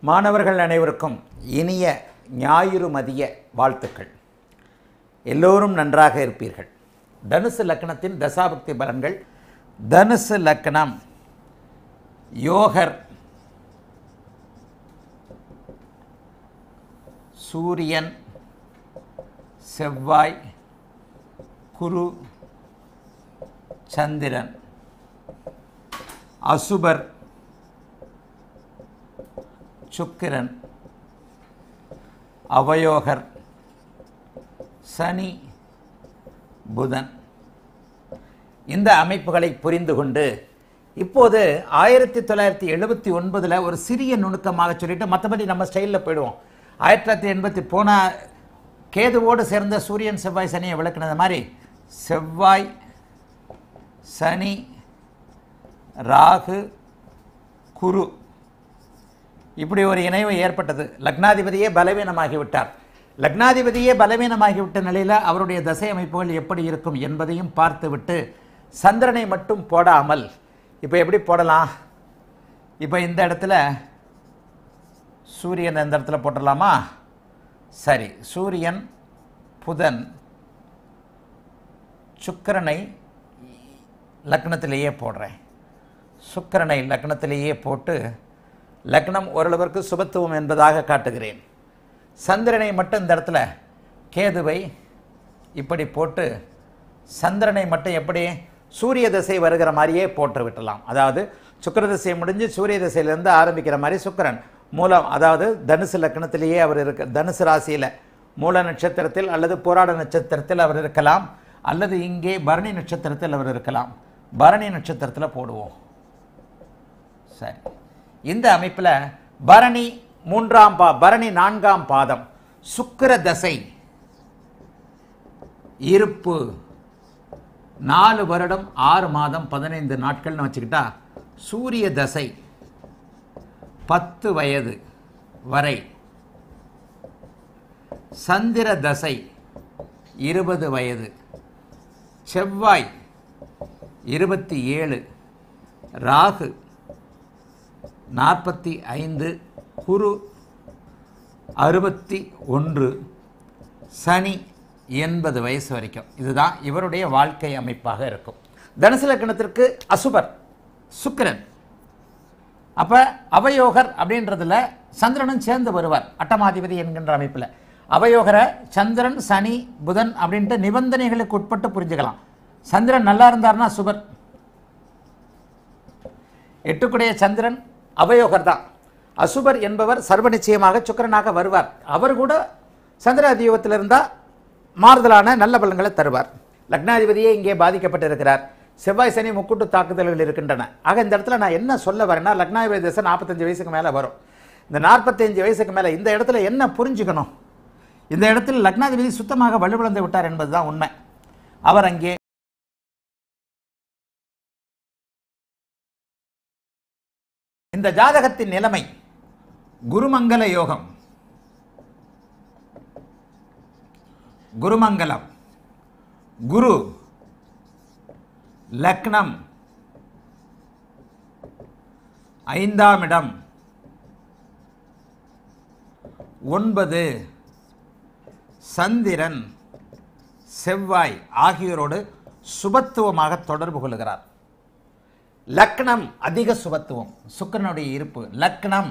மாணவர்கள் அனைவருக்கும் இனிய ஞாயிறு மதிய வாழ்த்துக்கள் எல்லோரும் நன்றாக இருப்பீர்கள் தனுசு லக்னத்தின் தசாபக்தி பலன்கள் தனுசு லக்னம் யோகர் சூரியன் செவ்வாய் குரு சந்திரன் அசுபர் சுக்கிரன் அவயோகர் சனி புதன் இந்த அமைப்புகளை புரிந்து கொண்டு இப்போது ஆயிரத்தி தொள்ளாயிரத்தி எழுபத்தி ஒன்பதில் ஒரு சிறிய நுணுக்கமாக சொல்லிட்டு மற்றபடி நம்ம ஸ்டைலில் போயிடுவோம் ஆயிரத்தி தொள்ளாயிரத்தி எண்பத்தி போன கேதுவோடு சேர்ந்த சூரியன் செவ்வாய் சனியை விளக்குனது மாதிரி செவ்வாய் சனி ராகு குரு இப்படி ஒரு இணைவு ஏற்பட்டது லக்னாதிபதியே பலவீனமாகி விட்டார் லக்னாதிபதியே பலவீனமாகிவிட்ட நிலையில் அவருடைய தசை அமைப்புகள் எப்படி இருக்கும் என்பதையும் பார்த்துவிட்டு சந்திரனை மட்டும் போடாமல் இப்போ எப்படி போடலாம் இப்போ இந்த இடத்துல சூரியன் இந்த இடத்துல போட்டுடலாமா சரி சூரியன் புதன் சுக்கிரனை லக்னத்திலேயே போடுறேன் சுக்கிரனை லக்னத்திலேயே போட்டு லக்னம் ஓரளவிற்கு சுபத்துவம் என்பதாக காட்டுகிறேன் சந்திரனை மட்டும் இந்த இடத்துல கேதுவை இப்படி போட்டு சந்திரனை மட்டும் எப்படி சூரிய திசை வருகிற மாதிரியே போட்டு விட்டலாம் அதாவது சுக்கிர திசை முடிஞ்சு சூரிய திசையிலேருந்து ஆரம்பிக்கிற மாதிரி சுக்கிரன் மூலம் அதாவது தனுசு லக்னத்திலேயே அவர் இருக்க தனுசு ராசியில் மூல நட்சத்திரத்தில் அல்லது போராட நட்சத்திரத்தில் அவர் இருக்கலாம் அல்லது இங்கே பரணி நட்சத்திரத்தில் அவர் இருக்கலாம் பரணி நட்சத்திரத்தில் போடுவோம் சரி இந்த அமைப்பில் பரணி மூன்றாம் பா பரணி நான்காம் பாதம் சுக்கிர தசை இருப்பு நாலு வருடம் ஆறு மாதம் பதினைந்து நாட்கள்னு வச்சுக்கிட்டா சூரிய தசை பத்து வயது வரை சந்திர தசை இருபது வயது செவ்வாய் இருபத்தி ஏழு ராகு நாற்பத்தி ஐந்து குரு அறுபத்தி ஒன்று சனி எண்பது வயசு வரைக்கும் இதுதான் இவருடைய வாழ்க்கை அமைப்பாக இருக்கும் தனுசு லக்கணத்திற்கு அசுபர் சுக்கிரன் அப்போ அவயோகர் அப்படின்றதுல சந்திரனும் சேர்ந்து வருவார் அட்டமாதிபதி என்கின்ற அமைப்பில் அவயோகரை சந்திரன் சனி புதன் அப்படின்ட்டு நிபந்தனைகளுக்கு உட்பட்டு புரிஞ்சுக்கலாம் சந்திரன் நல்லா இருந்தார்னா சுபர் எட்டுக்குடைய சந்திரன் அவயோகர் தான் அசுபர் என்பவர் சர்வ நிச்சயமாக சுக்கிரனாக வருவார் அவர் கூட சந்திர அதியோகத்தில் இருந்தால் மாறுதலான நல்ல பலன்களை தருவார் லக்னாதிபதியே இங்கே பாதிக்கப்பட்டிருக்கிறார் செவ்வாய் சனி முக்கூட்டு தாக்குதல்கள் இருக்கின்றன ஆக இந்த இடத்துல நான் என்ன சொல்ல வரேன்னா லக்னாதிபதி தசை நாற்பத்தஞ்சு வயசுக்கு மேலே வரும் இந்த நாற்பத்தஞ்சு வயசுக்கு மேலே இந்த இடத்துல என்ன புரிஞ்சுக்கணும் இந்த இடத்தில் லக்னாதிபதி சுத்தமாக வலுவிழந்து விட்டார் என்பதுதான் உண்மை அவர் அங்கே இந்த ஜாதகத்தின் நிலைமை குருமங்கல யோகம் குருமங்கலம் குரு லக்னம் ஐந்தாம் இடம் ஒன்பது சந்திரன் செவ்வாய் ஆகியோரோடு சுபத்துவமாக தொடர்பு கொள்கிறார் லக்னம் அதிக சுபத்துவம் சுக்கிரனுடைய இருப்பு லக்னம்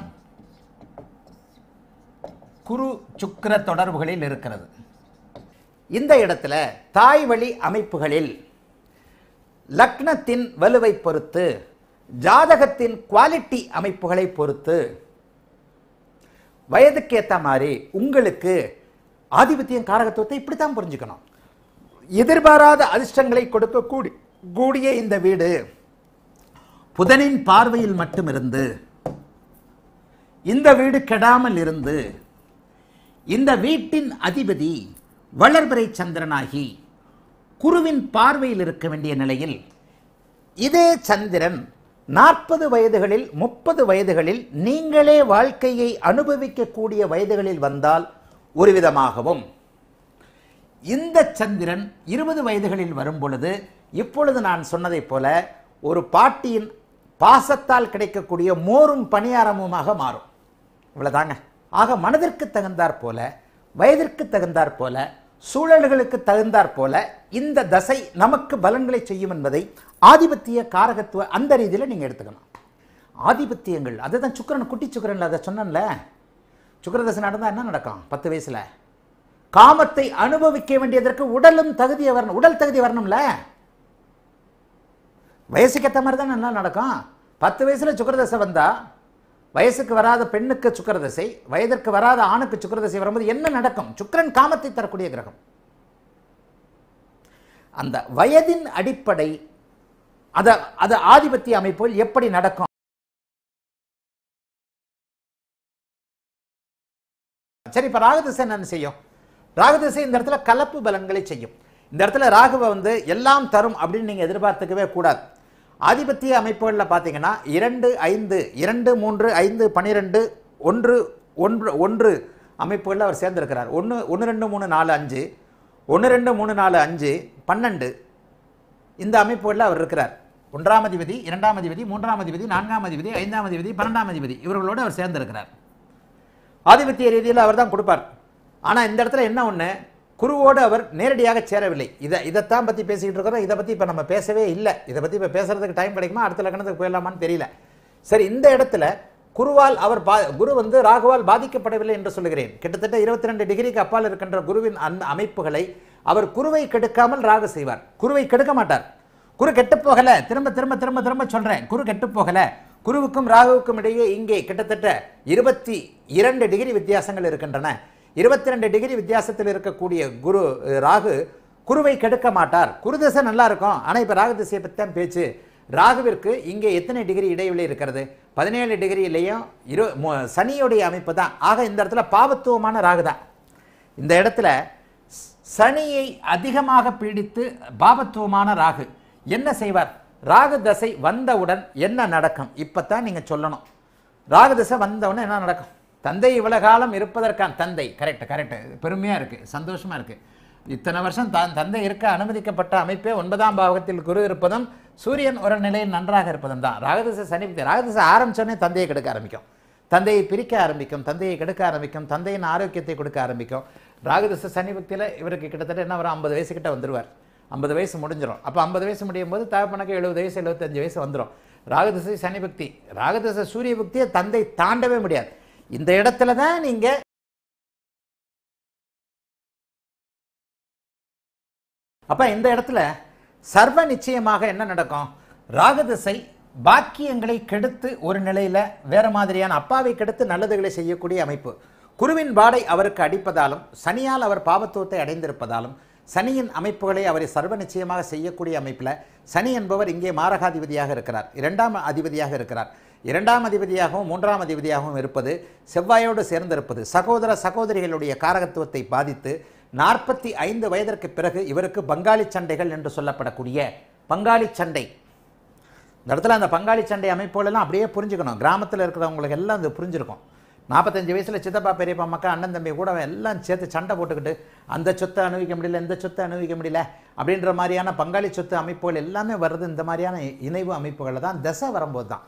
குரு சுக்கிர தொடர்புகளில் இருக்கிறது இந்த இடத்துல தாய் வழி அமைப்புகளில் லக்னத்தின் வலுவை பொறுத்து ஜாதகத்தின் குவாலிட்டி அமைப்புகளை பொறுத்து வயதுக்கு ஏற்ற மாதிரி உங்களுக்கு ஆதிபத்தியம் காரகத்துவத்தை இப்படித்தான் புரிஞ்சுக்கணும் எதிர்பாராத அதிர்ஷ்டங்களை கொடுக்கக்கூடி கூடிய இந்த வீடு புதனின் பார்வையில் மட்டும் இருந்து இந்த வீடு கெடாமல் இருந்து இந்த வீட்டின் அதிபதி வளர்பிறை சந்திரனாகி குருவின் பார்வையில் இருக்க வேண்டிய நிலையில் இதே சந்திரன் நாற்பது வயதுகளில் முப்பது வயதுகளில் நீங்களே வாழ்க்கையை அனுபவிக்கக்கூடிய வயதுகளில் வந்தால் ஒரு விதமாகவும் இந்த சந்திரன் இருபது வயதுகளில் வரும் பொழுது இப்பொழுது நான் சொன்னதைப் போல ஒரு பாட்டியின் பாசத்தால் கிடைக்கக்கூடிய மோரும் பணியாரமுமாக மாறும் இவ்வளவுதாங்க ஆக மனதிற்கு தகுந்தாற் போல வயதிற்கு தகுந்தாற் போல சூழல்களுக்கு தகுந்தாற் போல இந்த தசை நமக்கு பலன்களை செய்யும் என்பதை ஆதிபத்திய காரகத்துவ அந்த ரீதியில் நீங்கள் எடுத்துக்கணும் ஆதிபத்தியங்கள் அதுதான் சுக்கிரன் குட்டி சுக்கிரன்ல அதை சொன்னேன்ல சுக்கிரதசை நடந்தால் என்ன நடக்கும் பத்து வயசுல காமத்தை அனுபவிக்க வேண்டியதற்கு உடலும் தகுதியை வரணும் உடல் தகுதி வரணும்ல வயசுக்கு ஏற்ற மாதிரி தான் நல்லா நடக்கும் பத்து வயசுல சுக்கிரதசை வந்தா வயசுக்கு வராத பெண்ணுக்கு சுக்கிரதசை வயதிற்கு வராத ஆணுக்கு சுக்கிரதசை வரும்போது என்ன நடக்கும் சுக்கிரன் காமத்தை தரக்கூடிய கிரகம் அந்த வயதின் அடிப்படை அத அது ஆதிபத்திய அமைப்புகள் எப்படி நடக்கும் சரி இப்ப ராகதிசை என்ன செய்யும் ராகதிசை இந்த இடத்துல கலப்பு பலன்களை செய்யும் இந்த இடத்துல ராகுவை வந்து எல்லாம் தரும் அப்படின்னு நீங்க எதிர்பார்த்துக்கவே கூடாது ஆதிபத்திய அமைப்புகளில் பார்த்தீங்கன்னா இரண்டு ஐந்து இரண்டு மூன்று ஐந்து பன்னிரெண்டு ஒன்று ஒன்று ஒன்று அமைப்புகளில் அவர் சேர்ந்திருக்கிறார் ஒன்று ஒன்று ரெண்டு மூணு நாலு அஞ்சு ஒன்று ரெண்டு மூணு நாலு அஞ்சு பன்னெண்டு இந்த அமைப்புகளில் அவர் இருக்கிறார் ஒன்றாம் அதிபதி இரண்டாம் அதிபதி மூன்றாம் அதிபதி நான்காம் அதிபதி ஐந்தாம் அதிபதி பன்னெண்டாம் அதிபதி இவர்களோடு அவர் சேர்ந்திருக்கிறார் ஆதிபத்திய ரீதியில் அவர் தான் கொடுப்பார் ஆனால் இந்த இடத்துல என்ன ஒன்று குருவோடு அவர் நேரடியாக சேரவில்லை இதை இதைத்தான் பற்றி பேசிக்கிட்டு இருக்கிறோம் இதை பற்றி இப்போ நம்ம பேசவே இல்லை இதை பற்றி இப்போ பேசுறதுக்கு டைம் கிடைக்குமா அடுத்த லக்னத்துக்கு போயிடலாமான்னு தெரியல சரி இந்த இடத்துல குருவால் அவர் பா குரு வந்து ராகுவால் பாதிக்கப்படவில்லை என்று சொல்லுகிறேன் கிட்டத்தட்ட இருபத்தி ரெண்டு டிகிரிக்கு அப்பால் இருக்கின்ற குருவின் அந்த அமைப்புகளை அவர் குருவை கெடுக்காமல் ராகு செய்வார் குருவை கெடுக்க மாட்டார் குரு கெட்டு போகல திரும்ப திரும்ப திரும்ப திரும்ப சொல்றேன் குரு கெட்டு போகல குருவுக்கும் ராகுவுக்கும் இடையே இங்கே கிட்டத்தட்ட இருபத்தி இரண்டு டிகிரி வித்தியாசங்கள் இருக்கின்றன இருபத்தி ரெண்டு டிகிரி வித்தியாசத்தில் இருக்கக்கூடிய குரு அஹ், ராகு குருவை கெடுக்க மாட்டார் குரு திசை நல்லா இருக்கும் ஆனால் இப்போ ராகு திசையை பற்றி தான் பேச்சு ராகுவிற்கு இங்கே எத்தனை டிகிரி இடைவெளி இருக்கிறது பதினேழு டிகிரியிலையும் இரு மு- சனியுடைய அமைப்பு தான் ஆக இந்த இடத்துல பாவத்துவமான ராகு தான் இந்த இடத்துல ஸ்- சனியை அதிகமாக பீடித்து பாபத்துவமான ராகு என்ன செய்வார் ராகு தசை வந்தவுடன் என்ன நடக்கும் இப்பதான் நீங்க சொல்லணும் ராகு தசை வந்தவுடன் என்ன நடக்கும் தந்தை இவ்வளவு காலம் இருப்பதற்கான தந்தை கரெக்ட் கரெக்ட் பெருமையா இருக்கு சந்தோஷமா இருக்கு இத்தனை வருஷம் தான் தந்தை இருக்க அனுமதிக்கப்பட்ட அமைப்பே ஒன்பதாம் பாவகத்தில் குரு இருப்பதும் சூரியன் ஒரு நிலையில் நன்றாக இருப்பதும் தான் ராகதசை சனி ராகதசை ஆரம்பிச்சோடனே தந்தையை கெடுக்க ஆரம்பிக்கும் தந்தையை பிரிக்க ஆரம்பிக்கும் தந்தையை கெடுக்க ஆரம்பிக்கும் தந்தையின் ஆரோக்கியத்தை கொடுக்க ஆரம்பிக்கும் ராகுதச சனி பக்தியில் இவருக்கு கிட்டத்தட்ட என்ன ஒரு ஐம்பது வயசு கிட்ட வந்துருவார் ஐம்பது வயசு முடிஞ்சிடும் அப்போ ஐம்பது வயசு முடியும் போது தகப்பனுக்கு எழுபது வயசு எழுபத்தஞ்சு வயசு வந்துடும் ராகுதசை சனி பக்தி ராகுதசை சூரிய பக்தியை தந்தை தாண்டவே முடியாது இந்த இடத்துல தான் நீங்க அப்ப இந்த இடத்துல சர்வ நிச்சயமாக என்ன நடக்கும் ராகதிசை பாக்கியங்களை கெடுத்து ஒரு நிலையில வேற மாதிரியான அப்பாவை கெடுத்து நல்லதுகளை செய்யக்கூடிய அமைப்பு குருவின் பாடை அவருக்கு அடிப்பதாலும் சனியால் அவர் பாவத்துவத்தை அடைந்திருப்பதாலும் சனியின் அமைப்புகளை அவரை சர்வ நிச்சயமாக செய்யக்கூடிய அமைப்பில் சனி என்பவர் இங்கே மாரகாதிபதியாக இருக்கிறார் இரண்டாம் அதிபதியாக இருக்கிறார் இரண்டாம் அதிபதியாகவும் மூன்றாம் அதிபதியாகவும் இருப்பது செவ்வாயோடு சேர்ந்திருப்பது சகோதர சகோதரிகளுடைய காரகத்துவத்தை பாதித்து நாற்பத்தி ஐந்து வயதிற்கு பிறகு இவருக்கு பங்காளி சண்டைகள் என்று சொல்லப்படக்கூடிய பங்காளி சண்டை இந்த இடத்துல அந்த பங்காளி சண்டை அமைப்புகளெல்லாம் அப்படியே புரிஞ்சுக்கணும் கிராமத்தில் இருக்கிறவங்களுக்கு எல்லாம் இது புரிஞ்சிருக்கும் நாற்பத்தஞ்சு வயசில் சித்தப்பா பெரியப்பா மக்கா அண்ணன் தம்பி கூட எல்லாம் சேர்த்து சண்டை போட்டுக்கிட்டு அந்த சொத்தை அனுபவிக்க முடியல இந்த சொத்தை அனுபவிக்க முடியல அப்படின்ற மாதிரியான பங்காளி சொத்து அமைப்புகள் எல்லாமே வர்றது இந்த மாதிரியான இணைவு அமைப்புகளில் தான் தசை வரும்போது தான்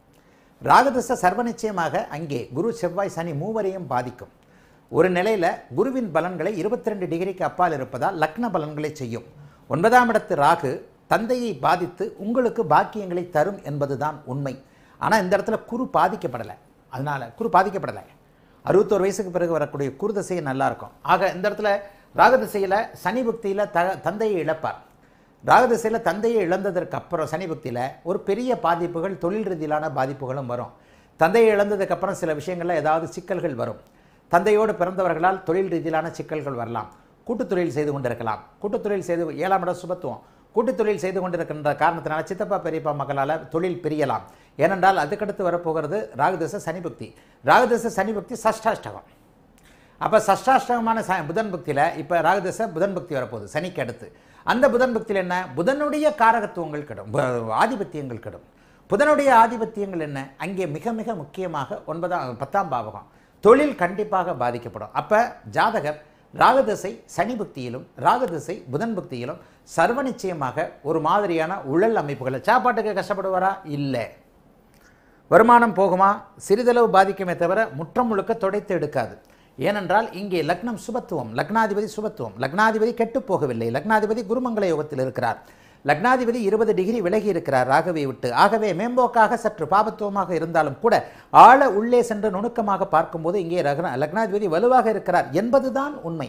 ராகதச சர்வ நிச்சயமாக அங்கே குரு செவ்வாய் சனி மூவரையும் பாதிக்கும் ஒரு நிலையில குருவின் பலன்களை இருபத்தி ரெண்டு டிகிரிக்கு அப்பால் இருப்பதால் லக்ன பலன்களை செய்யும் ஒன்பதாம் இடத்து ராகு தந்தையை பாதித்து உங்களுக்கு பாக்கியங்களை தரும் என்பதுதான் உண்மை ஆனால் இந்த இடத்துல குரு பாதிக்கப்படலை அதனால குரு பாதிக்கப்படலை அறுபத்தோரு வயசுக்கு பிறகு வரக்கூடிய குரு திசையை நல்லா இருக்கும் ஆக இந்த இடத்துல ராகதிசையில் சனி புக்தியில் த தந்தையை இழப்பார் ராகதிசையில் தந்தையை இழந்ததற்கு அப்புறம் சனி புக்தியில் ஒரு பெரிய பாதிப்புகள் தொழில் ரீதியிலான பாதிப்புகளும் வரும் தந்தையை இழந்ததுக்கு அப்புறம் சில விஷயங்களில் ஏதாவது சிக்கல்கள் வரும் தந்தையோடு பிறந்தவர்களால் தொழில் ரீதியிலான சிக்கல்கள் வரலாம் கூட்டுத் தொழில் செய்து கொண்டிருக்கலாம் கூட்டுத் தொழில் செய்து ஏழாம் இடம் சுபத்துவம் கூட்டுத் தொழில் செய்து கொண்டிருக்கின்ற காரணத்தினால சித்தப்பா பெரியப்பா மக்களால் தொழில் பிரியலாம் ஏனென்றால் அதுக்கடுத்து வரப்போகிறது ராகுதச சனிபக்தி ராகுதச சனிபக்தி சஷ்டாஷ்டகம் அப்போ சஷ்டாஷ்டகமான ச புதன் பக்தியில் இப்போ ராகுதச புதன் பக்தி வரப்போகுது சனிக்கு அடுத்து அந்த புதன் பக்தியில் என்ன புதனுடைய காரகத்துவங்கள் கெடும் ப- ஆதிபத்தியங்கள் கெடும் புதனுடைய ஆதிபத்தியங்கள் என்ன அங்கே மிக மிக முக்கியமாக ஒன்பதாம் பத்தாம் பாவகம் தொழில் கண்டிப்பாக பாதிக்கப்படும் அப்போ ஜாதகர் ராகதிசை சனி பக்தியிலும் ராகதிசை புதன் பக்தியிலும் சர்வ நிச்சயமாக ஒரு மாதிரியான உழல் அமைப்புகளை சாப்பாட்டுக்கு கஷ்டப்படுவாரா இல்லை வருமானம் போகுமா சிறிதளவு பாதிக்குமே தவிர முற்றம் முழுக்க துடைத்து எடுக்காது ஏனென்றால் இங்கே லக்னம் சுபத்துவம் லக்னாதிபதி சுபத்துவம் லக்னாதிபதி கெட்டுப் போகவில்லை லக்னாதிபதி குருமங்கள யோகத்தில் இருக்கிறார் லக்னாதிபதி இருபது டிகிரி விலகி இருக்கிறார் ராகவை விட்டு ஆகவே மேம்போக்காக சற்று பாபத்துவமாக இருந்தாலும் கூட ஆழ உள்ளே சென்று நுணுக்கமாக பார்க்கும்போது இங்கே ரக்ன- லக்னாதிபதி வலுவாக இருக்கிறார் என்பதுதான் உண்மை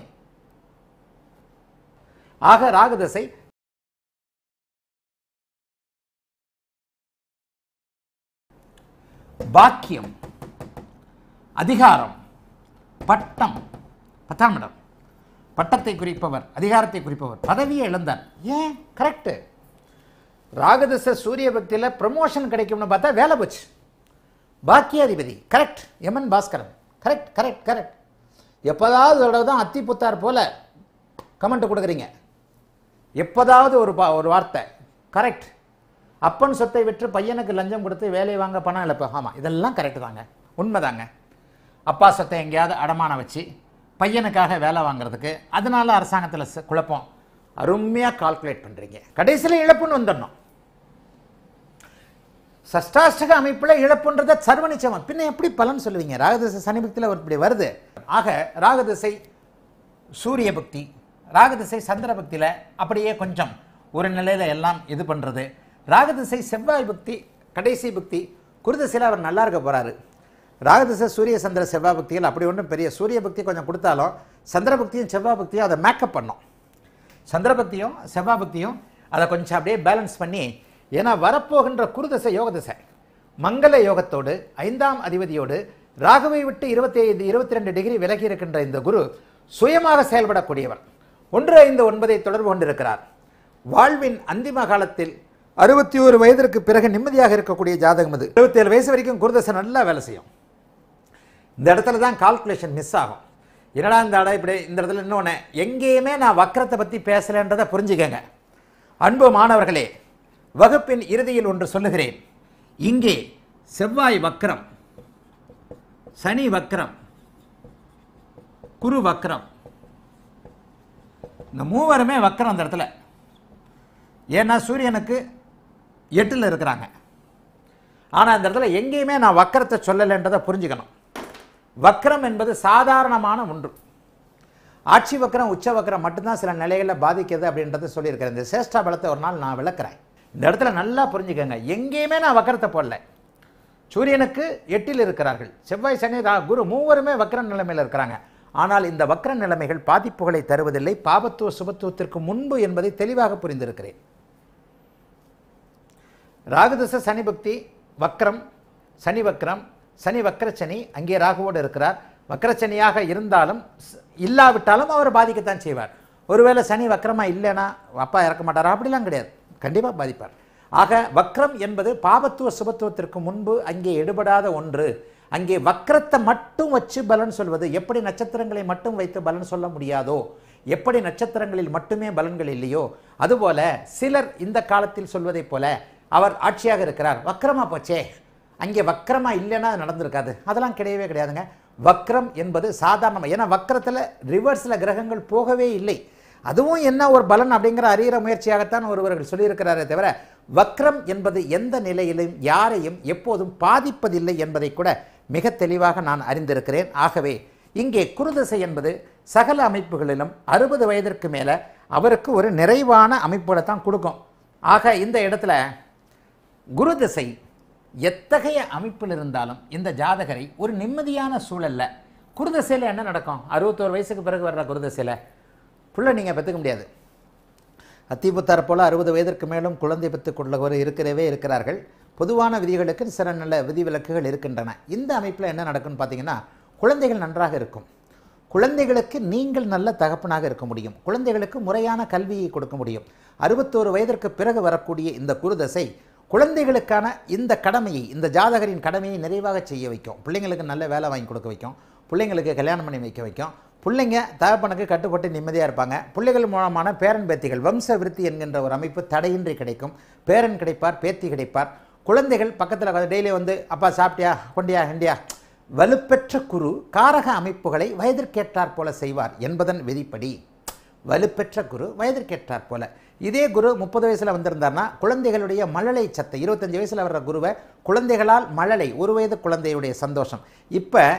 ஆக ராகுதசை பாக்கியம் அதிகாரம் பட்டம் பத்தாம் இடம் பட்டத்தை குறிப்பவர் அதிகாரத்தை குறிப்பவர் பதவியை இழந்தார் ஏன் கரெக்டு ராகதச சூரிய பக்தியில் ப்ரமோஷன் கிடைக்கும்னு பார்த்தா வேலை போச்சு பாக்கியாதிபதி கரெக்ட் எமன் பாஸ்கரன் கரெக்ட் கரெக்ட் கரெக்ட் எப்போதாவது ஒரு தடவை தான் அத்தி புத்தார் போல கமெண்ட் கொடுக்குறீங்க எப்போதாவது ஒரு பா ஒரு வார்த்தை கரெக்ட் அப்பன் சொத்தை விற்று பையனுக்கு லஞ்சம் கொடுத்து வேலையை வாங்க பணம் இழப்பு ஆமாம் இதெல்லாம் கரெக்டு தாங்க உண்மைதாங்க அப்பா சொத்தை எங்கேயாவது அடமானம் வச்சு பையனுக்காக வேலை வாங்குறதுக்கு அதனால அரசாங்கத்தில் ச- குழப்பம் அருமையாக கால்குலேட் பண்ணுறீங்க கடைசியில் இழப்புன்னு வந்துடணும் சஷ்டாஷ்டக அமைப்பில் இழப்புன்றதை சர்வனிச்சமம் பின்ன எப்படி பலன் சொல்லுவீங்க ராகதிசை சனிபக்தியில் ஒரு இப்படி வருது ஆக ராகதிசை சூரிய பக்தி ராகதிசை சந்திர பக்தியில் அப்படியே கொஞ்சம் ஒரு நிலையில் எல்லாம் இது பண்ணுறது ராகதிசை செவ்வாய் பக்தி கடைசி பக்தி குருதிசையில் அவர் நல்லா இருக்க போகிறாரு ராகதிசை சூரிய சந்திர செவ்வாய் பக்திகள் அப்படி ஒன்றும் பெரிய சூரிய பக்தி கொஞ்சம் கொடுத்தாலும் சந்திர பக்தியும் செவ்வாய் பக்தியும் அதை மேக்கப் பண்ணும் சந்திரபக்தியும் செவ்வாபக்தியும் அதை கொஞ்சம் அப்படியே பேலன்ஸ் பண்ணி ஏன்னா வரப்போகின்ற குருதசை யோகதசை மங்கள யோகத்தோடு ஐந்தாம் அதிபதியோடு ராகுவை விட்டு இருபத்தி ஐந்து இருபத்தி ரெண்டு டிகிரி விலகி இருக்கின்ற இந்த குரு சுயமாக செயல்படக்கூடியவர் ஒன்று ஐந்து ஒன்பதை தொடர்பு கொண்டிருக்கிறார் வாழ்வின் அந்திம காலத்தில் அறுபத்தி ஒரு வயதிற்கு பிறகு நிம்மதியாக இருக்கக்கூடிய ஜாதகம் இது இருபத்தேழு வயசு வரைக்கும் குருதசை நல்லா வேலை செய்யும் இந்த இடத்துல தான் கால்குலேஷன் மிஸ் ஆகும் என்னடா இந்த இடம் இப்படி இந்த இடத்துல இன்னொன்று எங்கேயுமே நான் வக்கரத்தை பற்றி பேசலைன்றதை புரிஞ்சுக்கங்க அன்பு மாணவர்களே வகுப்பின் இறுதியில் ஒன்று சொல்லுகிறேன் இங்கே செவ்வாய் வக்கரம் சனி வக்கரம் குரு வக்கரம் இந்த மூவருமே வக்கரம் அந்த இடத்துல ஏன்னா சூரியனுக்கு எட்டில் இருக்கிறாங்க ஆனால் இந்த இடத்துல எங்கேயுமே நான் வக்கரத்தை சொல்லலைன்றதை புரிஞ்சுக்கணும் வக்ரம் என்பது சாதாரணமான ஒன்று ஆட்சி வக்கரம் உச்ச வக்கரம் மட்டும்தான் சில நிலைகளில் பாதிக்குது அப்படின்றத சொல்லியிருக்கிறேன் இந்த சேஷ்டா பலத்தை ஒரு நாள் நான் விளக்குறேன் இந்த இடத்துல நல்லா புரிஞ்சுக்கங்க எங்கேயுமே நான் வக்கரத்தை போடல சூரியனுக்கு எட்டில் இருக்கிறார்கள் செவ்வாய் சனி ரா குரு மூவருமே வக்கர நிலைமையில் இருக்கிறாங்க ஆனால் இந்த வக்கர நிலைமைகள் பாதிப்புகளை தருவதில்லை பாபத்துவ சுபத்துவத்திற்கு முன்பு என்பதை தெளிவாக புரிந்திருக்கிறேன் ராகுதச சனி பக்தி வக்ரம் சனி வக்ரம் சனி வக்கரச்சனி அங்கே ராகுவோடு இருக்கிறார் வக்கரச்சனியாக இருந்தாலும் ஸ்- இல்லாவிட்டாலும் அவர் பாதிக்கத்தான் செய்வார் ஒருவேளை சனி வக்கரமா இல்லைன்னா அப்பா இறக்க மாட்டாரா அப்படிலாம் கிடையாது கண்டிப்பாக பாதிப்பார் ஆக வக்ரம் என்பது பாபத்துவ சுபத்துவத்திற்கு முன்பு அங்கே எடுபடாத ஒன்று அங்கே வக்ரத்தை மட்டும் வச்சு பலன் சொல்வது எப்படி நட்சத்திரங்களை மட்டும் வைத்து பலன் சொல்ல முடியாதோ எப்படி நட்சத்திரங்களில் மட்டுமே பலன்கள் இல்லையோ அதுபோல சிலர் இந்த காலத்தில் சொல்வதைப் போல அவர் ஆட்சியாக இருக்கிறார் வக்ரமா போச்சே அங்கே வக்ரமா இல்லைன்னா அது நடந்திருக்காது அதெல்லாம் கிடையவே கிடையாதுங்க வக்ரம் என்பது சாதாரணமாக ஏன்னா வக்ரத்தில் ரிவர்ஸில் கிரகங்கள் போகவே இல்லை அதுவும் என்ன ஒரு பலன் அப்படிங்கிற அறிகிற முயற்சியாகத்தான் ஒருவர்கள் சொல்லியிருக்கிறாரே தவிர வக்ரம் என்பது எந்த நிலையிலும் யாரையும் எப்போதும் பாதிப்பதில்லை என்பதை கூட மிக தெளிவாக நான் அறிந்திருக்கிறேன் ஆகவே இங்கே குருதிசை என்பது சகல அமைப்புகளிலும் அறுபது வயதிற்கு மேலே அவருக்கு ஒரு நிறைவான அமைப்புகளை தான் கொடுக்கும் ஆக இந்த இடத்துல குரு திசை எத்தகைய அமைப்பில் இருந்தாலும் இந்த ஜாதகரை ஒரு நிம்மதியான சூழல்ல குருதசையில் என்ன நடக்கும் அறுபத்தோரு வயசுக்கு பிறகு வர்ற குருதசையில் புள்ள நீங்கள் பெற்றுக்க முடியாது அத்திபுத்தார் போல அறுபது வயதிற்கு மேலும் குழந்தை பெற்றுக் கொள்ளவர் இருக்கிறவே இருக்கிறார்கள் பொதுவான விதிகளுக்கு சில நல்ல விதிவிலக்குகள் இருக்கின்றன இந்த அமைப்பில் என்ன நடக்கும்னு பார்த்தீங்கன்னா குழந்தைகள் நன்றாக இருக்கும் குழந்தைகளுக்கு நீங்கள் நல்ல தகப்பனாக இருக்க முடியும் குழந்தைகளுக்கு முறையான கல்வியை கொடுக்க முடியும் அறுபத்தோரு வயதிற்கு பிறகு வரக்கூடிய இந்த குருதசை குழந்தைகளுக்கான இந்த கடமையை இந்த ஜாதகரின் கடமையை நிறைவாக செய்ய வைக்கும் பிள்ளைங்களுக்கு நல்ல வேலை வாங்கி கொடுக்க வைக்கும் பிள்ளைங்களுக்கு கல்யாணம் பண்ணி வைக்க வைக்கும் பிள்ளைங்க தகப்பனுக்கு கட்டுப்பட்டு நிம்மதியாக இருப்பாங்க பிள்ளைகள் மூலமான பேரன் பேத்திகள் வம்ச விருத்தி என்கின்ற ஒரு அமைப்பு தடையின்றி கிடைக்கும் பேரன் கிடைப்பார் பேத்தி கிடைப்பார் குழந்தைகள் பக்கத்தில் டெய்லி வந்து அப்பா சாப்பிட்டியா கொண்டியா ஹண்டியா வலுப்பெற்ற குரு காரக அமைப்புகளை வயதிற்கேற்றாற் போல செய்வார் என்பதன் விதிப்படி வலுப்பெற்ற குரு வயதிற்கேற்றார் போல இதே குரு முப்பது வயசில் வந்திருந்தார்னா குழந்தைகளுடைய மழலை சத்தை இருபத்தஞ்சு வயசில் வர்ற குருவை குழந்தைகளால் மழலை ஒரு வயது குழந்தையுடைய சந்தோஷம் இப்போ